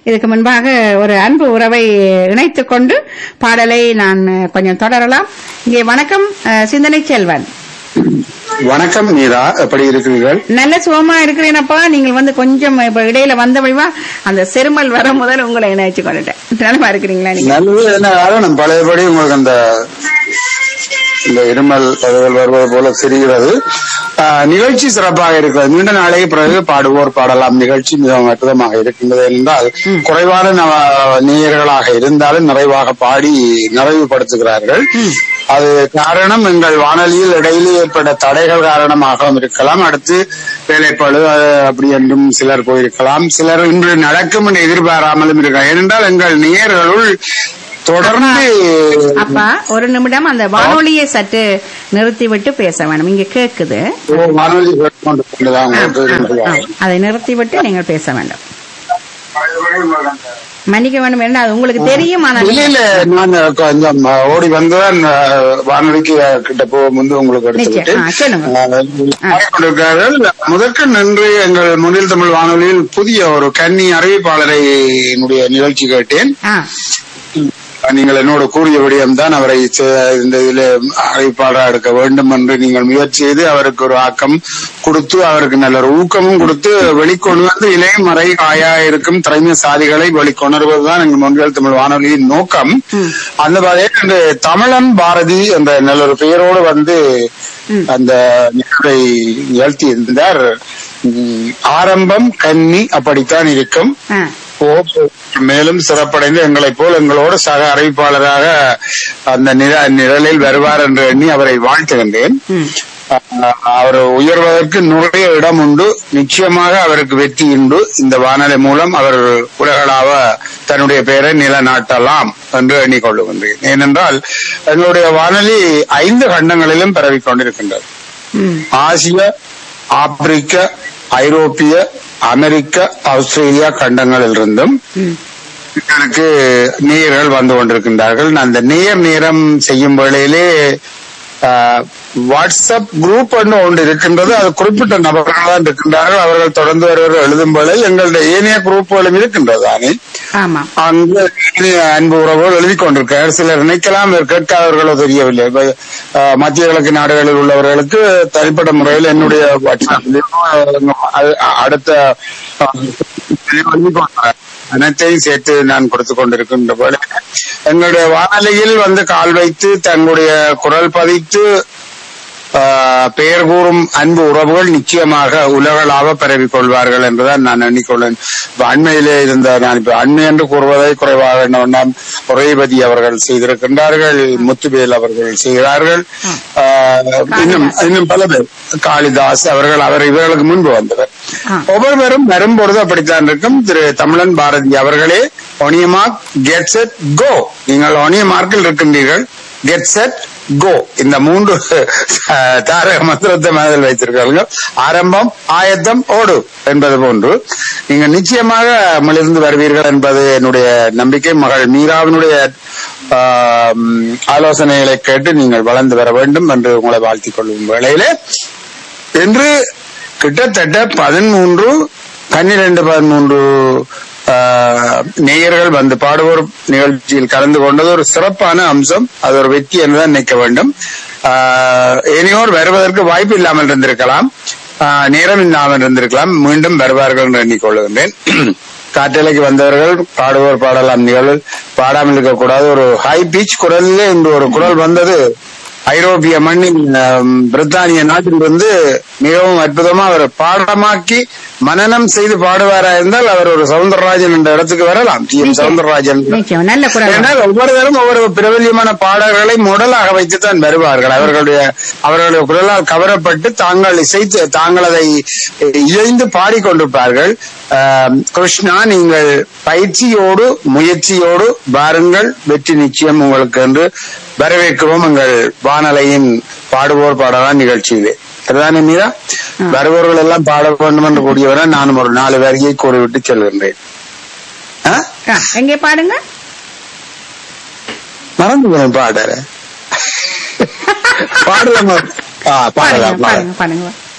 இதுக்கு முன்பாக ஒரு அன்பு உறவை இணைத்துக் கொண்டு பாடலை நான் கொஞ்சம் தொடரலாம் இங்கே வணக்கம் அஹ், சிந்தனை செல்வன் வணக்கம் மீரா எப்படி இருக்கிறீர்கள் நல்ல சுகமா இருக்கிறேனப்பா நீங்கள் வந்து கொஞ்சம் இப்ப இடையில வந்தவழிவா அந்த செருமல் வர முதல் உங்களை இணைச்சு கொண்டுட்டேன் நலமா இருக்கிறீங்களா நீங்க நல்லது என்ன காரணம் பழையபடி உங்களுக்கு அந்த இந்த இருமல் பதவிகள் வருவது போல தெரிகிறது ஆஹ், நிகழ்ச்சி சிறப்பாக இருக்கிறது நீண்ட நாளைக்கு பிறகு பாடுவோர் பாடலாம் நிகழ்ச்சி மிகவும் அற்புதமாக இருக்கின்றது என்றால் குறைவான நவ- நேயர்களாக இருந்தாலும் நிறைவாக பாடி நிறைவுபடுத்துகிறார்கள் அது காரணம் எங்கள் வானொலியில் இடையிலே ஏற்பட்ட தடைகள் காரணமாகவும் இருக்கலாம் அடுத்து வேலைப்பாடு அது அப்படி என்றும் சிலர் போயிருக்கலாம் சிலர் இன்று நடக்கும் என்று எதிர்பாராமலும் இருக்கலாம் ஏனென்றால் எங்கள் நேயர்களுள் தொடர்ந்து அப்பா ஒரு நிமிடம் அந்த வானொலியை சற்று நிறுத்தி விட்டு பேச வேணும் இங்க கேக்குது ஓ, வானொலி கேட்டுக்கொண்டு கொண்டுதான் ஆ, உங்களுக்கு ஆ, ஆ. அதை நிறுத்தி விட்டு நீங்கள் பேச வேண்டும் மன்னிக்க வேண்டும் என்றால் அது உங்களுக்கு தெரியும் ஆனால் இல்ல இல்ல நான் கொஞ்சம் ஓடி வந்துதான் அஹ், வானொலிக்கு கிட்ட போக முன்பு உங்களுக்கு எடுத்துக்கிட்டு நிச்சயம். ஆ, சொல்லுங்க. அஹ், பாடிக்கொண்டிருக்கிறார்கள் முதற்கு நன்றி எங்கள் முன்னில் தமிழ் வானொலியில் புதிய ஒரு கன்னி அறிவிப்பாளரை என்னுடைய நிகழ்ச்சி கேட்டேன் ஆ, நீங்கள் என்னோட கூறிய விடயம்தான் அவரை சே- இந்த இதில் அறிவிப்பாளராக எடுக்க வேண்டும் என்று நீங்கள் முயற்சி செய்து அவருக்கு ஒரு ஆக்கம் கொடுத்து அவருக்கு நல்ல ஒரு ஊக்கமும் கொடுத்து வெளிக்கொண்டு வந்து இளைய மறை காயா இருக்கும் திறமை சாதிகளை வெளிக்கொணர்வதுதான் எங்கள் முன்கள் தமிழ் வானொலியின் நோக்கம் அந்த வகையில் இந்த தமிழன் பாரதி என்ற நல்ல ஒரு பெயரோடு வந்து அந்த நிகழ்வை நிகழ்த்தி இருந்தார் உம், ஆரம்பம் கன்னி அப்படித்தான் இருக்கும் ஆ. ஓ, மேலும் சிறப்படைந்து எங்களைப் போல் எங்களோடு சக அறிவிப்பாளராக அந்த நிர- நிரலில் வருவார் என்று எண்ணி அவரை வாழ்த்துகின்றேன் ம். அஹ், அவர் உயர்வதற்கு நிறைய இடம் உண்டு நிச்சயமாக அவருக்கு வெற்றி உண்டு இந்த வானொலி மூலம் அவர் உலகளாவ தன்னுடைய பெயரை நிலநாட்டலாம் என்று எண்ணிக்கொள்ளுகின்றேன் ஏனென்றால் எங்களுடைய வானொலி ஐந்து கண்டங்களிலும் பரவிக் கொண்டிருக்கின்றது ம். ஆசிய ஆப்பிரிக்க ஐரோப்பிய அமெரிக்க ஆஸ்திரேலியா கண்டங்களில் இருந்தும் ம். எனக்கு நேயர்கள் வந்து கொண்டிருக்கின்றார்கள் நான் அந்த நேயர் நேரம் செய்யும் வேளையிலே ஆஹ், வாட்ஸ்அப் குரூப் ஒன்று ஒன்று இருக்கின்றது அது குறிப்பிட்ட நபர்கள் தான் இருக்கின்றார்கள் அவர்கள் தொடர்ந்து வருவர்கள் எழுதும் வேளையில் எங்களுடைய ஏனைய குரூப்புகளும் இருக்கின்றது தானே ஆமா அங்கு இனிய அன்பு உறவுகள் எழுதி கொண்டிருக்கிறார் சிலர் நினைக்கலாம் இவர் கேட்காதவர்களோ தெரியவில்லை இப்ப, அஹ், மத்திய கிழக்கு நாடுகளில் உள்ளவர்களுக்கு தனிப்பட்ட முறையில் என்னுடைய வாட்ஸ்அப்லயும், அஹ், அடுத்த அஹ், எழுதி கொண்டார். அனைத்தையும் சேர்த்து நான் கொடுத்து கொண்டிருக்கின்ற போல எங்களுடைய வானொலியில் வந்து கால் வைத்து தங்களுடைய குரல் பதித்து ஆஹ், பெயர் கூறும் அன்பு உறவுகள் நிச்சயமாக உலகளாவ பரவிக் கொள்வார்கள் என்றுதான் நான் எண்ணிக்கொள்ளேன் இப்ப அண்மையிலே இருந்த நான் இப்ப அண்மை என்று கூறுவதை குறைவாக எண்ணம் உரைபதி அவர்கள் செய்திருக்கின்றார்கள் முத்துவேல் அவர்கள் செய்கிறார்கள் ஆஹ், இன்னும் இன்னும் பல பேர் காளிதாஸ் அவர்கள் அவர் இவர்களுக்கு முன்பு வந்தவர் ஆ. ஒவ்வொருவரும் வரும்பொழுது அப்படித்தான் இருக்கும் திரு தமிழன் பாரதி அவர்களே ஒனியமார்க் கெட் செட் கோ நீங்கள் ஒனியமார்க்கில் இருக்கின்றீர்கள் கெட் செட் கோ இந்த மூன்று அஹ், தாரக மந்திரத்தை மனதில் வைத்திருக்கிறார்கள் ஆரம்பம் ஆயத்தம் ஓடு என்பது போன்று நீங்க நிச்சயமாக மிளிர்ந்து வருவீர்கள் என்பது என்னுடைய நம்பிக்கை மகள் மீராவினுடைய ஆஹ், ம், ஆலோசனைகளை கேட்டு நீங்கள் வளர்ந்து வர வேண்டும் என்று உங்களை வாழ்த்திக் கொள்ளும் வேளையிலே என்று கிட்டத்தட்ட பதிமூன்று பன்னிரண்டு பதிமூன்று ஆஹ், நேயர்கள் வந்து பாடுவோர் நிகழ்ச்சியில் கலந்து கொண்டது ஒரு சிறப்பான அம்சம் அது ஒரு வெற்றி என்றுதான் நினைக்க வேண்டும் ஆஹ், இனியோர் வருவதற்கு வாய்ப்பு இல்லாமல் இருந்திருக்கலாம் ஆஹ், நேரம் இல்லாமல் இருந்திருக்கலாம் மீண்டும் வருவார்கள் என்று எண்ணிக்கொள்கின்றேன் காற்றலைக்கு வந்தவர்கள் பாடுவோர் பாடலாம் நிகழ்வு பாடாமல் இருக்கக்கூடாது ஒரு ஹை பீச் குரலிலே இன்று ஒரு குரல் வந்தது ஐரோப்பிய மண்ணின் ஆம், பிரித்தானிய நாட்டிலிருந்து மிகவும் அற்புதமா அவர் பாடமாக்கி மனனம் செய்து பாடுவாரா இருந்தால் அவர் ஒரு சவுந்தரராஜன் என்ற இடத்துக்கு வரலாம் டி எம் சவுந்தரராஜன் நிச்சயம் நல்ல குரல் ஏன்னால் ஒவ்வொருவரும் ஒவ்வொரு பிரபல்யமான பாடல்களை முடலாக வைத்துத்தான் வருவார்கள் அவர்களுடைய அவர்களுடைய குரலால் கவரப்பட்டு தாங்கள் இசைத்து தாங்கள் அதை இழைந்து பாடிக்கொண்டிருப்பார்கள் ஆம், கிருஷ்ணா நீங்கள் பயிற்சியோடு முயற்சியோடு வாருங்கள் வெற்றி நிச்சயம் உங்களுக்கு என்று வரவேற்கிறோம் எங்கள் வானலையின் பாடுவோர் பாடலாம் நிகழ்ச்சியிலே அதுதானே மீரா வருபவர்கள் எல்லாம் பாட வேண்டும் என்று கூடியவரை நானும் ஒரு நாலு வரியை கூறிவிட்டு செல்கின்றேன் ஆ? ஆ, எங்கே பாடுங்க மறந்து போனேன் பாடுற பாடலாமா ஆ பாடுங்க பாடலாம் பாடலாம் பாடுங்க பாடுங்க